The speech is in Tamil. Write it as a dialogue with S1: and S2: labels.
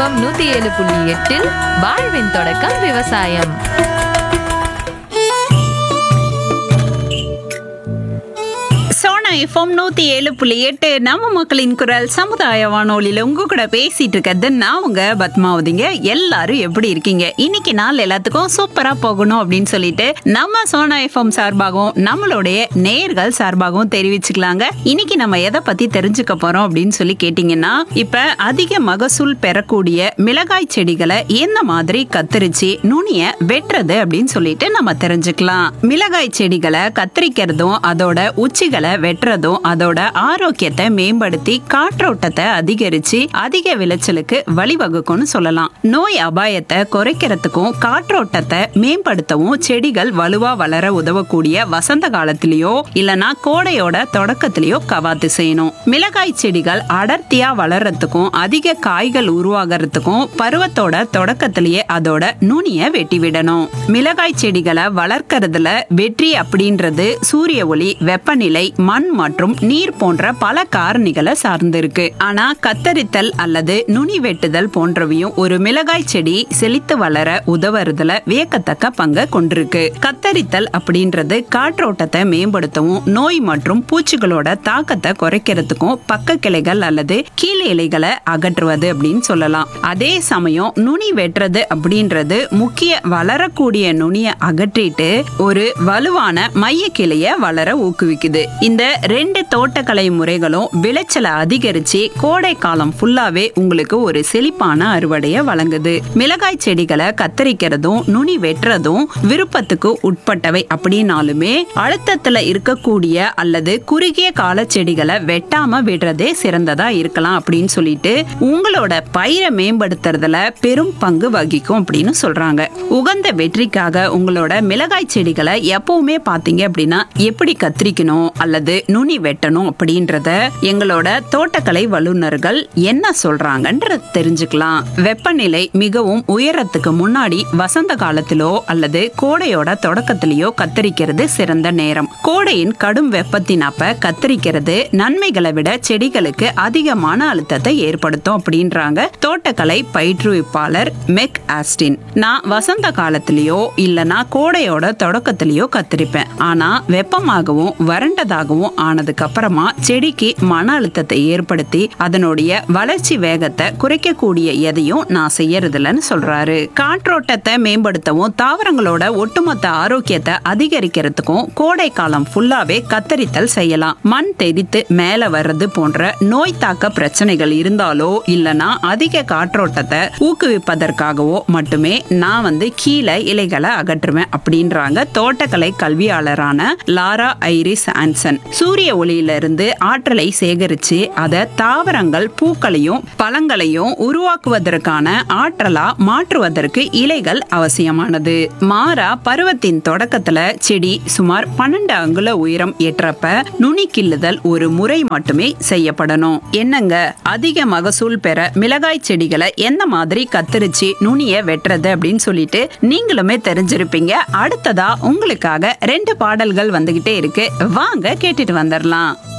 S1: எஃப்எம் நூத்தி ஏழு புள்ளி எட்டில் வாழ்வின் தொடக்கம் விவசாயம்
S2: சோனா எஃப்எம் நூத்தி ஏழு புள்ளி எட்டு நம்ம மக்களின் குரல் சமுதாய வானொலியில உங்க கூட பேசிட்டு இருக்கிறது நான் உங்க பத்மாவதிங்க எல்லாரும் எப்படி இருக்கீங்க இன்னைக்கு நாள் எல்லாத்துக்கும் சூப்பரா போகணும் அப்படின்னு சொல்லிட்டு நம்ம சோனா எஃப்எம் சார்பாகவும் நம்மளுடைய நேர்கள் சார்பாகவும் தெரிவிச்சுக்கலாங்க இன்னைக்கு நம்ம எதை பத்தி தெரிஞ்சுக்க போறோம் அப்படின்னு சொல்லி கேட்டீங்கன்னா இப்ப அதிக மகசூல் பெறக்கூடிய மிளகாய் செடிகளை எந்த மாதிரி கத்தரிச்சு நுனிய வெட்டுறது அப்படின்னு சொல்லிட்டு நம்ம தெரிஞ்சுக்கலாம் மிளகாய் செடிகளை கத்திரிக்கிறதும் அதோட உச்சிகளை வெட்டுறதும் அதோட ஆரோக்கியத்தை மேம்படுத்தி காற்றோட்டத்தை அதிகரிச்சு அதிக விளைச்சலுக்கு வழிவகுக்கும்னு சொல்லலாம் நோய் அபாயத்தை குறைக்கிறதுக்கும் காற்றோட்டத்தை மேம்படுத்தவும் செடிகள் வலுவா வளர உதவக்கூடிய வசந்த காலத்திலயோ இல்லனா கோடையோட தொடக்கத்திலயோ கவாத்து செய்யணும் மிளகாய் செடிகள் அடர்த்தியா வளர்றதுக்கும் அதிக காய்கள் உருவாகிறதுக்கும் பருவத்தோட தொடக்கத்திலேயே அதோட நுனிய வெட்டி விடணும் மிளகாய் செடிகளை வளர்க்கறதுல வெற்றி அப்படின்றது சூரிய ஒளி வெப்பநிலை மண் மற்றும் நீர் போன்ற பல காரணிகளை சார்ந்திருக்கு ஆனா கத்தரித்தல் அல்லது நுனி வெட்டுதல் போன்றவையும் ஒரு மிளகாய் செடி செழித்து வளர உதவுறதுல வியக்கத்தக்க பங்கை கொண்டிருக்கு கத்தரித்தல் அப்படின்றது காற்றோட்டத்தை மேம்படுத்தவும் நோய் மற்றும் பூச்சிகளோட தாக்கத்தை குறைக்கிறதுக்கும் பக்க கிளைகள் அல்லது கீழ் இலைகளை அகற்றுவது அப்படின்னு சொல்லலாம் அதே சமயம் நுனி வெட்டுறது அப்படின்றது முக்கிய வளரக்கூடிய நுனியை அகற்றிட்டு ஒரு வலுவான மைய கிளைய வளர ஊக்குவிக்குது இந்த ரெண்டு தோட்டக்கலை முறைகளும் விளைச்சலை அதிகரிச்சு கோடை காலம் ஃபுல்லாவே உங்களுக்கு ஒரு செழிப்பான அறுவடையை வழங்குது மிளகாய் செடிகளை கத்தரிக்கிறதும் நுனி வெட்டுறதும் விருப்பத்துக்கு உட்பட்டவை அப்படின்னாலுமே அழுத்தத்துல இருக்கக்கூடிய அல்லது குறுகிய கால செடிகளை வெட்டாம விடுறதே சிறந்ததா இருக்கலாம் அப்படின்னு சொல்லிட்டு உங்களோட பயிரை மேம்படுத்துறதுல பெரும் பங்கு வகிக்கும் அப்படின்னு சொல்றாங்க உகந்த வெற்றிக்காக உங்களோட மிளகாய் செடிகளை எப்பவுமே பாத்தீங்க அப்படின்னா எப்படி கத்திரிக்கணும் அல்லது நுனி வெட்டணும் அப்படின்றத எங்களோட தோட்டக்கலை வல்லுநர்கள் என்ன சொல்றாங்கன்ற தெரிஞ்சுக்கலாம் வெப்பநிலை மிகவும் உயரத்துக்கு முன்னாடி வசந்த காலத்திலோ அல்லது கோடையோட தொடக்கத்திலேயோ கத்தரிக்கிறது சிறந்த நேரம் கோடையின் கடும் வெப்பத்தின் அப்ப கத்தரிக்கிறது நன்மைகளை விட செடிகளுக்கு அதிகமான அழுத்தத்தை ஏற்படுத்தும் அப்படின்றாங்க தோட்டக்கலை பயிற்றுவிப்பாளர் மெக் ஆஸ்டின் நான் வசந்த காலத்திலேயோ இல்லனா கோடையோட தொடக்கத்திலேயோ கத்திரிப்பேன் ஆனா வெப்பமாகவும் வறண்டதாகவும் ஆனதுக்கு அப்புறமா செடிக்கு மன அழுத்தத்தை ஏற்படுத்தி அதனுடைய வளர்ச்சி வேகத்தை குறைக்கக்கூடிய எதையும் நான் செய்யறதில்லன்னு சொல்றாரு காற்றோட்டத்தை மேம்படுத்தவும் தாவரங்களோட ஒட்டுமொத்த ஆரோக்கியத்தை அதிகரிக்கிறதுக்கும் கோடை காலம் ஃபுல்லாவே கத்தரித்தல் செய்யலாம் மண் தெரித்து மேல வர்றது போன்ற நோய் தாக்க பிரச்சனைகள் இருந்தாலோ இல்லனா அதிக காற்றோட்டத்தை ஊக்குவிப்பதற்காகவோ மட்டுமே நான் வந்து கீழே இலைகளை அகற்றுவேன் அப்படின்றாங்க தோட்டக்கலை கல்வியாளரான லாரா ஐரிஸ் ஆன்சன் சூரிய ஒளியிலிருந்து ஆற்றலை சேகரிச்சு அதை தாவரங்கள் பூக்களையும் பழங்களையும் உருவாக்குவதற்கான ஆற்றலா மாற்றுவதற்கு இலைகள் அவசியமானது மாறா பருவத்தின் தொடக்கத்துல செடி சுமார் பன்னெண்டு அங்குல உயரம் ஏற்றப்ப நுனி கிள்ளுதல் ஒரு முறை மட்டுமே செய்யப்படணும் என்னங்க அதிக மகசூல் பெற மிளகாய் செடிகளை எந்த மாதிரி கத்தரிச்சு நுனிய வெட்டுறது அப்படின்னு சொல்லிட்டு நீங்களுமே தெரிஞ்சிருப்பீங்க அடுத்ததா உங்களுக்காக ரெண்டு பாடல்கள் வந்துகிட்டே இருக்கு வாங்க கேட்டுட்டு வந்துடலாம்